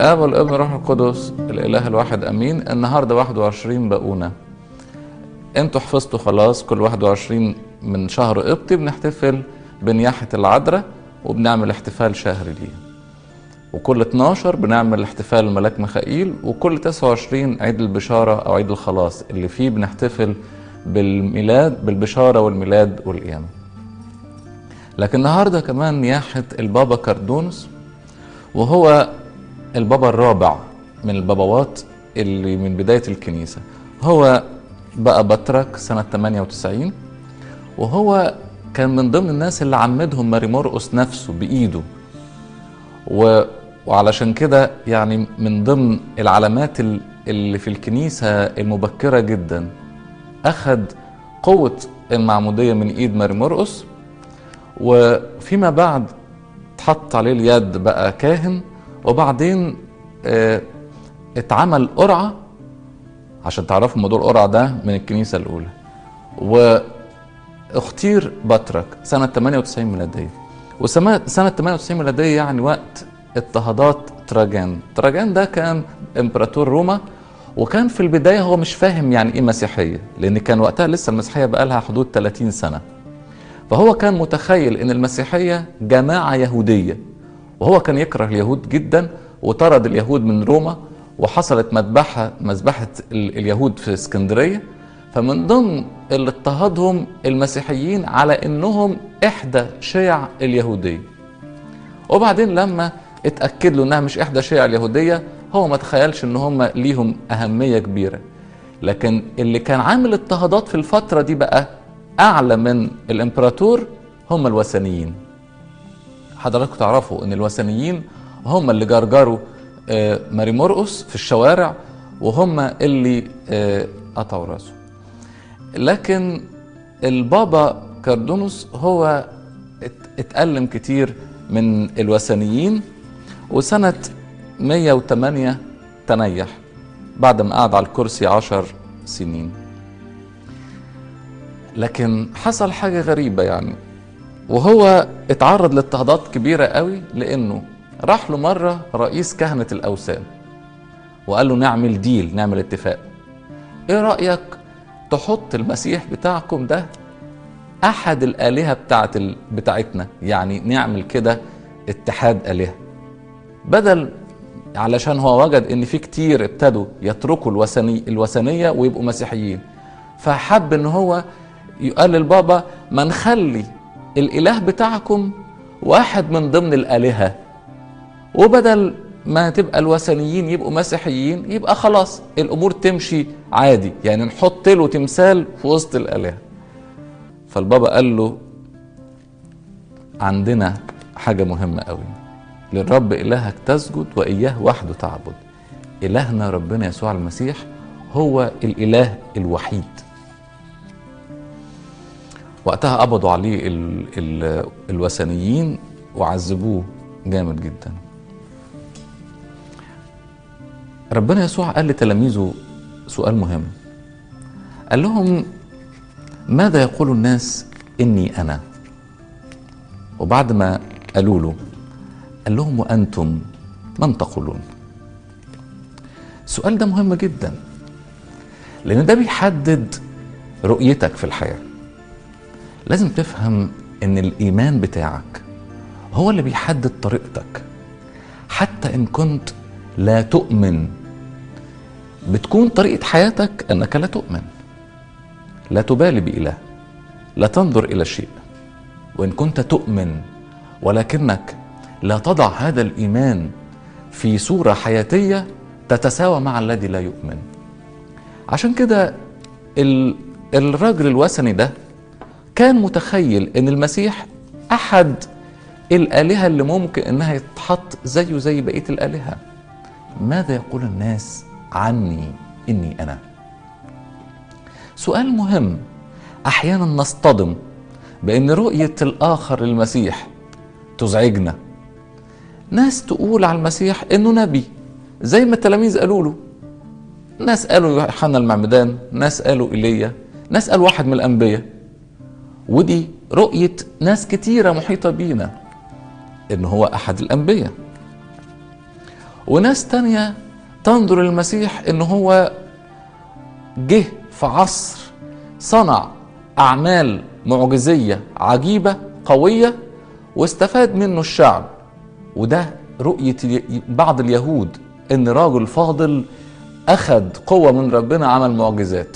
الآب والابن والروح القدس الإله الواحد أمين النهاردة 21 بقونة انتوا حفظتوا خلاص كل 21 من شهر قبطي بنحتفل بنياحة العذراء وبنعمل احتفال شهري ليه وكل 12 بنعمل احتفال الملاك ميخائيل وكل 29 عيد البشارة أو عيد الخلاص اللي فيه بنحتفل بالميلاد بالبشارة والميلاد والقيامة لكن النهاردة كمان نياحة البابا كاردونس وهو البابا الرابع من الباباوات اللي من بداية الكنيسة هو بقى بطرك سنة 98 وهو كان من ضمن الناس اللي عمدهم ماري مرقس نفسه بإيده و... وعلشان كده يعني من ضمن العلامات اللي في الكنيسة المبكرة جدا أخذ قوة المعمودية من إيد ماري مرقس وفيما بعد اتحط عليه اليد بقى كاهن وبعدين اه اتعمل قرعة عشان تعرفوا موضوع القرعة ده من الكنيسة الأولى واختير بطرك سنة 98 ميلادية وسنة 98 ميلادية يعني وقت اضطهادات تراجان تراجان ده كان امبراطور روما وكان في البداية هو مش فاهم يعني ايه مسيحية لان كان وقتها لسه المسيحية بقى لها حدود 30 سنة فهو كان متخيل ان المسيحية جماعة يهودية وهو كان يكره اليهود جدا وطرد اليهود من روما وحصلت مذبحة مذبحة اليهود في اسكندرية فمن ضمن اللي اضطهدهم المسيحيين على انهم احدى شيع اليهودية وبعدين لما اتأكد له انها مش احدى شيع اليهودية هو ما تخيلش ان هم ليهم اهمية كبيرة لكن اللي كان عامل اضطهادات في الفترة دي بقى اعلى من الامبراطور هم الوثنيين حضراتكم تعرفوا ان الوثنيين هم اللي جرجروا ماري مرقس في الشوارع وهم اللي قطعوا راسه لكن البابا كاردونوس هو اتألم كتير من الوثنيين وسنة 108 تنيح بعد ما قعد على الكرسي عشر سنين لكن حصل حاجة غريبة يعني وهو اتعرض لاضطهادات كبيرة قوي لأنه راح له مرة رئيس كهنة الأوثان وقال له نعمل ديل نعمل اتفاق ايه رأيك تحط المسيح بتاعكم ده أحد الآلهة بتاعت ال... بتاعتنا يعني نعمل كده اتحاد آلهة بدل علشان هو وجد ان في كتير ابتدوا يتركوا الوثني الوثنيه ويبقوا مسيحيين فحب ان هو يقال للبابا ما نخلي الاله بتاعكم واحد من ضمن الالهه وبدل ما تبقى الوثنيين يبقوا مسيحيين يبقى خلاص الامور تمشي عادي يعني نحط له تمثال في وسط الالهه فالبابا قال له عندنا حاجه مهمه قوي للرب إلهك تسجد وإياه وحده تعبد إلهنا ربنا يسوع المسيح هو الإله الوحيد وقتها قبضوا عليه ال ال الوثنيين وعذبوه جامد جدا ربنا يسوع قال لتلاميذه سؤال مهم قال لهم ماذا يقول الناس إني أنا وبعد ما قالوا له قال لهم وأنتم من تقولون السؤال ده مهم جدا لأن ده بيحدد رؤيتك في الحياة لازم تفهم أن الإيمان بتاعك هو اللي بيحدد طريقتك حتى إن كنت لا تؤمن بتكون طريقة حياتك أنك لا تؤمن لا تبالي بإله لا تنظر إلى شيء وإن كنت تؤمن ولكنك لا تضع هذا الايمان في صوره حياتيه تتساوى مع الذي لا يؤمن عشان كده الراجل الوثني ده كان متخيل ان المسيح احد الالهه اللي ممكن انها يتحط زيه زي بقيه الالهه ماذا يقول الناس عني اني انا سؤال مهم احيانا نصطدم بان رؤيه الاخر للمسيح تزعجنا ناس تقول على المسيح انه نبي زي ما التلاميذ قالوا له ناس قالوا يوحنا المعمدان ناس قالوا ايليا ناس قالوا واحد من الانبياء ودي رؤيه ناس كتيره محيطه بينا ان هو احد الانبياء وناس تانية تنظر للمسيح ان هو جه في عصر صنع اعمال معجزيه عجيبه قويه واستفاد منه الشعب وده رؤيه بعض اليهود ان راجل فاضل اخذ قوه من ربنا عمل معجزات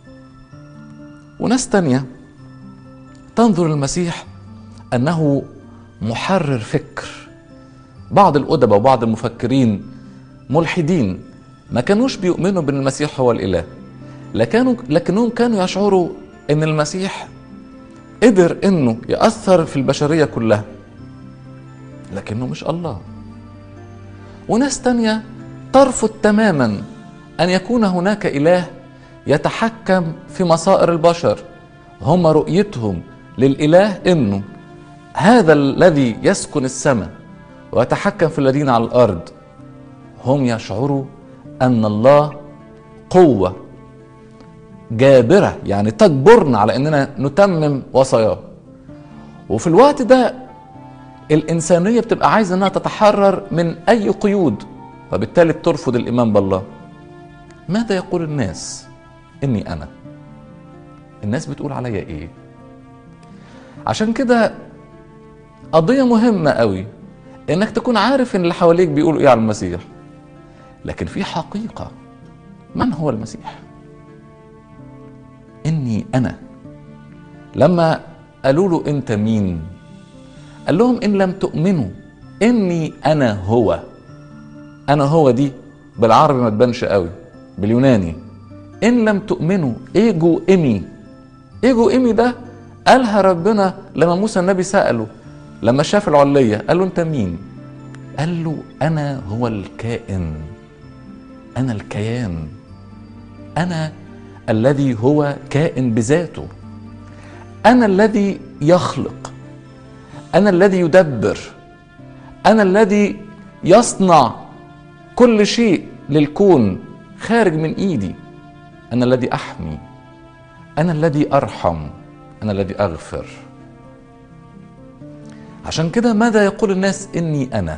وناس تانية تنظر للمسيح انه محرر فكر بعض الادباء وبعض المفكرين ملحدين ما كانوش بيؤمنوا بان المسيح هو الاله لكانوا لكنهم كانوا يشعروا ان المسيح قدر انه ياثر في البشريه كلها لكنه مش الله وناس تانية ترفض تماما ان يكون هناك اله يتحكم في مصائر البشر هم رؤيتهم للاله انه هذا الذي يسكن السماء ويتحكم في الذين على الارض هم يشعروا ان الله قوه جابره يعني تجبرنا على اننا نتمم وصاياه وفي الوقت ده الانسانيه بتبقى عايزه انها تتحرر من اي قيود فبالتالي بترفض الايمان بالله ماذا يقول الناس اني انا الناس بتقول عليا ايه عشان كده قضيه مهمه قوي انك تكون عارف ان اللي حواليك بيقولوا ايه على المسيح لكن في حقيقه من هو المسيح اني انا لما قالوا له انت مين قال لهم ان لم تؤمنوا اني انا هو انا هو دي بالعربي ما تبانش قوي باليوناني ان لم تؤمنوا ايجو ايمي ايجو ايمي ده قالها ربنا لما موسى النبي ساله لما شاف العليه قال له انت مين قال له انا هو الكائن انا الكيان انا الذي هو كائن بذاته انا الذي يخلق انا الذي يدبر انا الذي يصنع كل شيء للكون خارج من ايدي انا الذي احمي انا الذي ارحم انا الذي اغفر عشان كده ماذا يقول الناس اني انا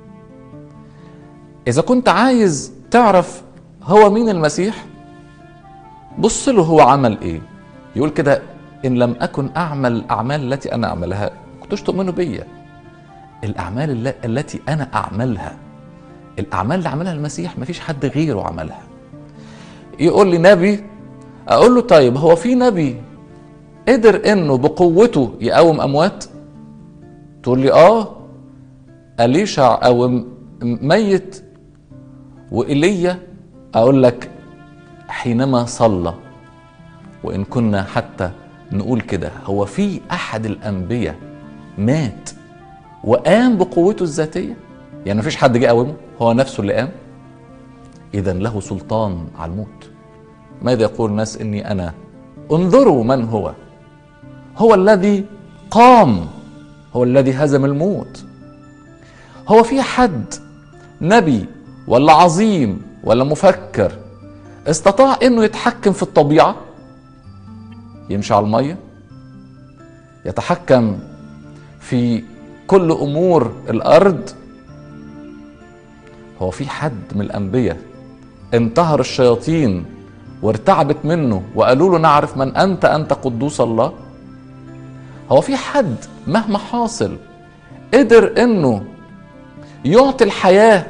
اذا كنت عايز تعرف هو مين المسيح بص له هو عمل ايه يقول كده ان لم اكن اعمل الاعمال التي انا اعملها كنتوش تؤمنوا بيا الاعمال التي انا اعملها الاعمال اللي عملها المسيح مفيش حد غيره عملها يقول لي نبي اقول له طيب هو في نبي قدر انه بقوته يقوم اموات تقول لي اه اليشع او ميت وايليا اقول لك حينما صلى وان كنا حتى نقول كده هو في احد الانبياء مات وقام بقوته الذاتيه يعني مفيش حد جه قومه هو نفسه اللي قام اذا له سلطان على الموت ماذا يقول الناس اني انا انظروا من هو هو الذي قام هو الذي هزم الموت هو في حد نبي ولا عظيم ولا مفكر استطاع انه يتحكم في الطبيعه يمشي على الميه يتحكم في كل امور الارض هو في حد من الانبياء انتهر الشياطين وارتعبت منه وقالوا له نعرف من انت انت قدوس الله هو في حد مهما حاصل قدر انه يعطي الحياه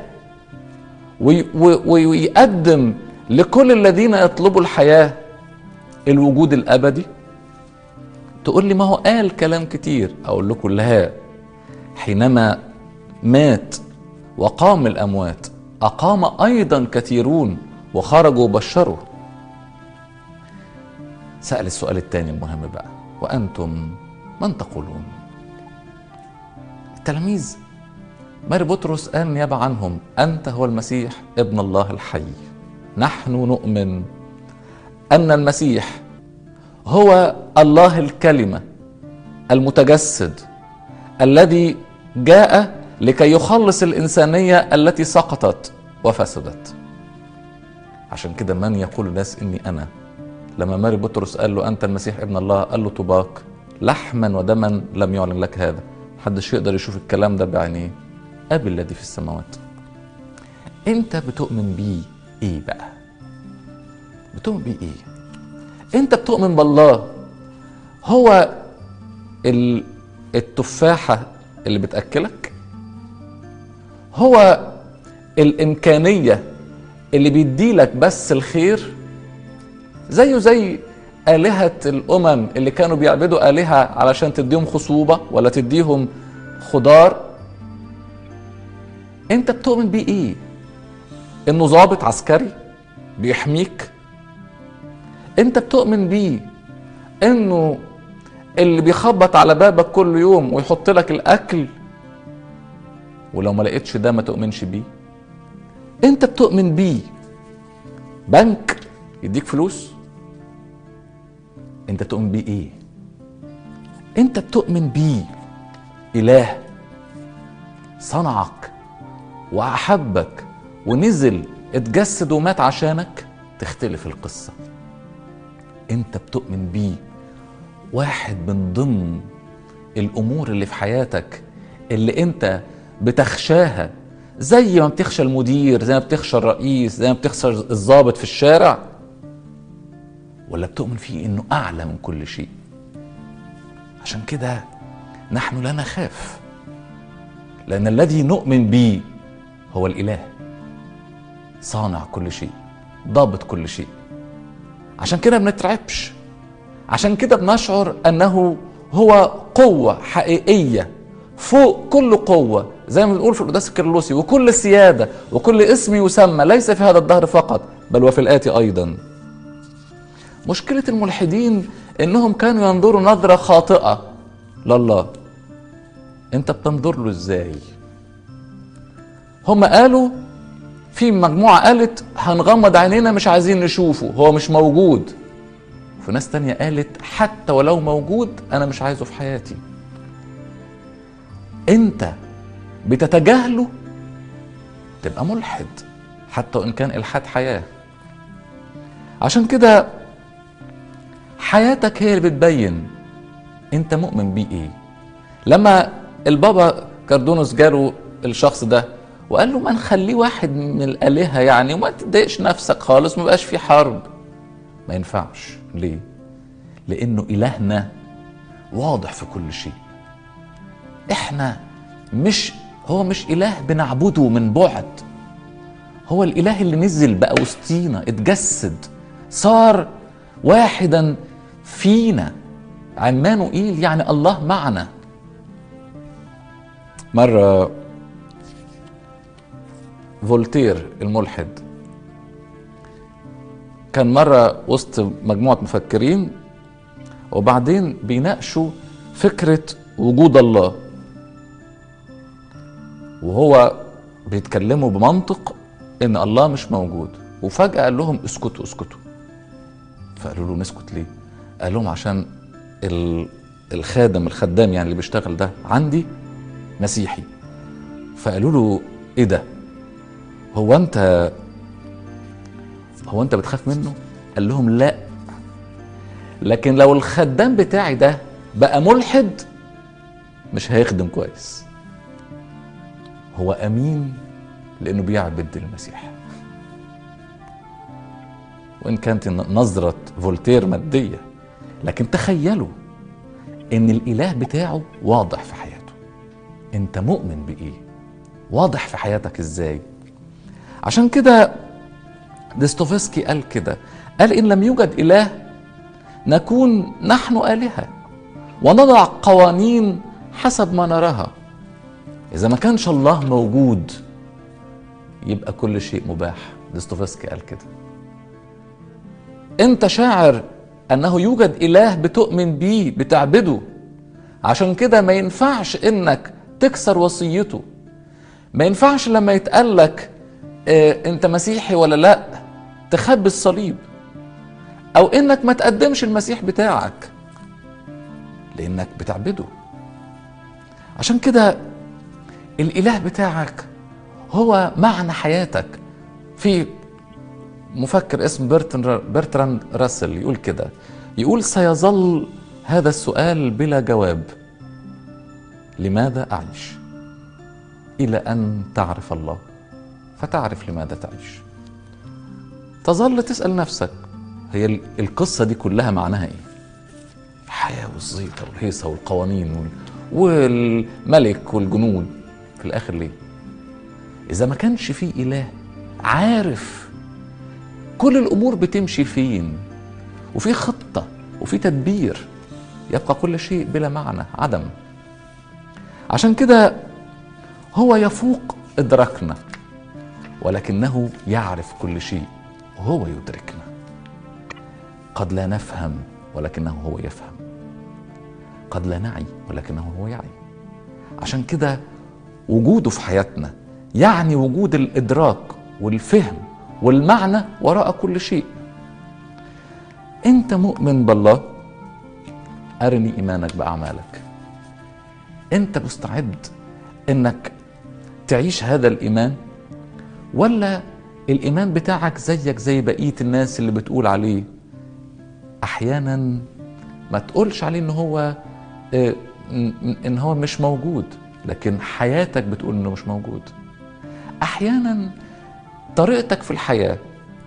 ويقدم لكل الذين يطلبوا الحياه الوجود الابدي تقول لي ما هو قال كلام كتير اقول لكم لا حينما مات وقام الاموات اقام ايضا كثيرون وخرجوا وبشروا سال السؤال الثاني المهم بقى وانتم من تقولون التلاميذ ماري بطرس قال نيابة عنهم أنت هو المسيح ابن الله الحي نحن نؤمن أن المسيح هو الله الكلمة المتجسد الذي جاء لكي يخلص الإنسانية التي سقطت وفسدت عشان كده من يقول الناس إني أنا لما ماري بطرس قال له أنت المسيح ابن الله قال له طباك لحما ودما لم يعلن لك هذا محدش يقدر يشوف الكلام ده بعينيه أبي الذي في السماوات انت بتؤمن بيه ايه بقى بتؤمن بيه ايه انت بتؤمن بالله هو ال- التفاحة اللي بتأكلك هو الإمكانية اللي بيديلك بس الخير زيه زي آلهة الأمم اللي كانوا بيعبدوا آلهة علشان تديهم خصوبة ولا تديهم خضار أنت بتؤمن بيه إيه؟ إنه ضابط عسكري بيحميك أنت بتؤمن بيه إنه اللي بيخبط على بابك كل يوم ويحط لك الأكل ولو ما لقيتش ده ما تؤمنش بيه أنت بتؤمن بيه بنك يديك فلوس انت تؤمن بيه ايه انت بتؤمن بيه اله صنعك واحبك ونزل اتجسد ومات عشانك تختلف القصه انت بتؤمن بيه واحد من ضمن الامور اللي في حياتك اللي انت بتخشاها زي ما بتخشى المدير زي ما بتخشى الرئيس زي ما بتخشى الضابط في الشارع ولا بتؤمن فيه انه اعلى من كل شيء عشان كده نحن لا نخاف لان الذي نؤمن به هو الاله صانع كل شيء ضابط كل شيء عشان كده بنترعبش عشان كده بنشعر انه هو قوه حقيقيه فوق كل قوه زي ما بنقول في القداس الكيرلسي وكل سياده وكل اسم يسمى ليس في هذا الدهر فقط بل وفي الاتي ايضا مشكلة الملحدين انهم كانوا ينظروا نظرة خاطئة لله انت بتنظر له ازاي هم قالوا في مجموعة قالت هنغمض عينينا مش عايزين نشوفه هو مش موجود في ناس تانية قالت حتى ولو موجود انا مش عايزه في حياتي انت بتتجاهله تبقى ملحد حتى وان كان الحاد حياه عشان كده حياتك هي اللي بتبين انت مؤمن بيه ايه لما البابا كاردونوس جاله الشخص ده وقال له ما نخليه واحد من الالهه يعني وما تضايقش نفسك خالص ما بقاش في حرب ما ينفعش ليه لانه الهنا واضح في كل شيء احنا مش هو مش اله بنعبده من بعد هو الاله اللي نزل بقى وسطينا اتجسد صار واحدا فينا عمانوئيل يعني الله معنا مرة فولتير الملحد كان مرة وسط مجموعة مفكرين وبعدين بيناقشوا فكرة وجود الله وهو بيتكلموا بمنطق ان الله مش موجود وفجأة قال لهم اسكتوا اسكتوا فقالوا له نسكت ليه؟ قال لهم عشان ال- الخادم الخدام يعني اللي بيشتغل ده عندي مسيحي فقالوا له ايه ده؟ هو انت هو انت بتخاف منه؟ قال لهم لا لكن لو الخدام بتاعي ده بقى ملحد مش هيخدم كويس هو امين لانه بيعبد المسيح وان كانت نظره فولتير ماديه لكن تخيلوا ان الاله بتاعه واضح في حياته انت مؤمن بايه واضح في حياتك ازاي عشان كده ديستوفسكي قال كده قال ان لم يوجد اله نكون نحن الهه ونضع قوانين حسب ما نراها اذا ما كانش الله موجود يبقى كل شيء مباح ديستوفسكي قال كده انت شاعر انه يوجد اله بتؤمن بيه بتعبده عشان كده ما ينفعش انك تكسر وصيته ما ينفعش لما يتقال لك اه انت مسيحي ولا لا تخبي الصليب او انك ما تقدمش المسيح بتاعك لانك بتعبده عشان كده الاله بتاعك هو معنى حياتك في مفكر اسمه برتراند راسل يقول كده يقول سيظل هذا السؤال بلا جواب لماذا اعيش الى ان تعرف الله فتعرف لماذا تعيش تظل تسأل نفسك هي ال- القصة دي كلها معناها ايه الحياة والزيطة والهيصة والقوانين وال- والملك والجنود في الآخر ليه إذا ما كانش في إله عارف كل الأمور بتمشي فين وفي خطة وفي تدبير يبقى كل شيء بلا معنى عدم عشان كده هو يفوق إدراكنا ولكنه يعرف كل شيء وهو يدركنا قد لا نفهم ولكنه هو يفهم قد لا نعي ولكنه هو يعي عشان كده وجوده في حياتنا يعني وجود الادراك والفهم والمعنى وراء كل شيء انت مؤمن بالله ارني ايمانك باعمالك انت مستعد انك تعيش هذا الايمان ولا الايمان بتاعك زيك زي بقيه الناس اللي بتقول عليه احيانا ما تقولش عليه ان هو آه، م- ان هو مش موجود لكن حياتك بتقول انه مش موجود احيانا طريقتك في الحياه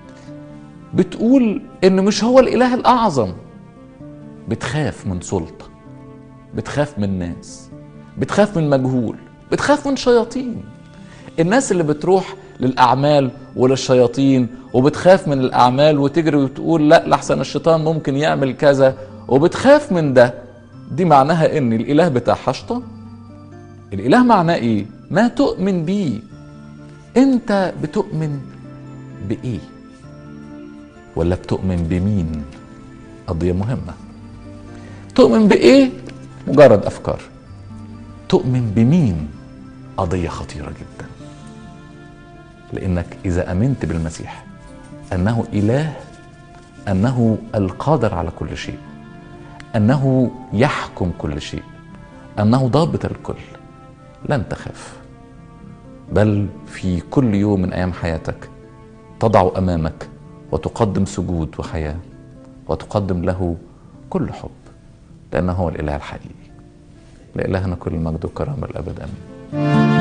بتقول انه مش هو الاله الاعظم بتخاف من سلطه بتخاف من ناس بتخاف من مجهول بتخاف من شياطين الناس اللي بتروح للاعمال وللشياطين وبتخاف من الاعمال وتجري وتقول لا لحسن الشيطان ممكن يعمل كذا وبتخاف من ده دي معناها ان الاله بتاعها شيطان الاله معناه ايه ما تؤمن بيه انت بتؤمن بايه ولا بتؤمن بمين قضيه مهمه تؤمن بايه مجرد افكار تؤمن بمين قضيه خطيره جدا لانك اذا امنت بالمسيح انه اله انه القادر على كل شيء انه يحكم كل شيء انه ضابط الكل لن تخاف بل في كل يوم من ايام حياتك تضع امامك وتقدم سجود وحياه وتقدم له كل حب لانه هو الاله الحقيقي لالهنا كل المجد والكرامه الابد امين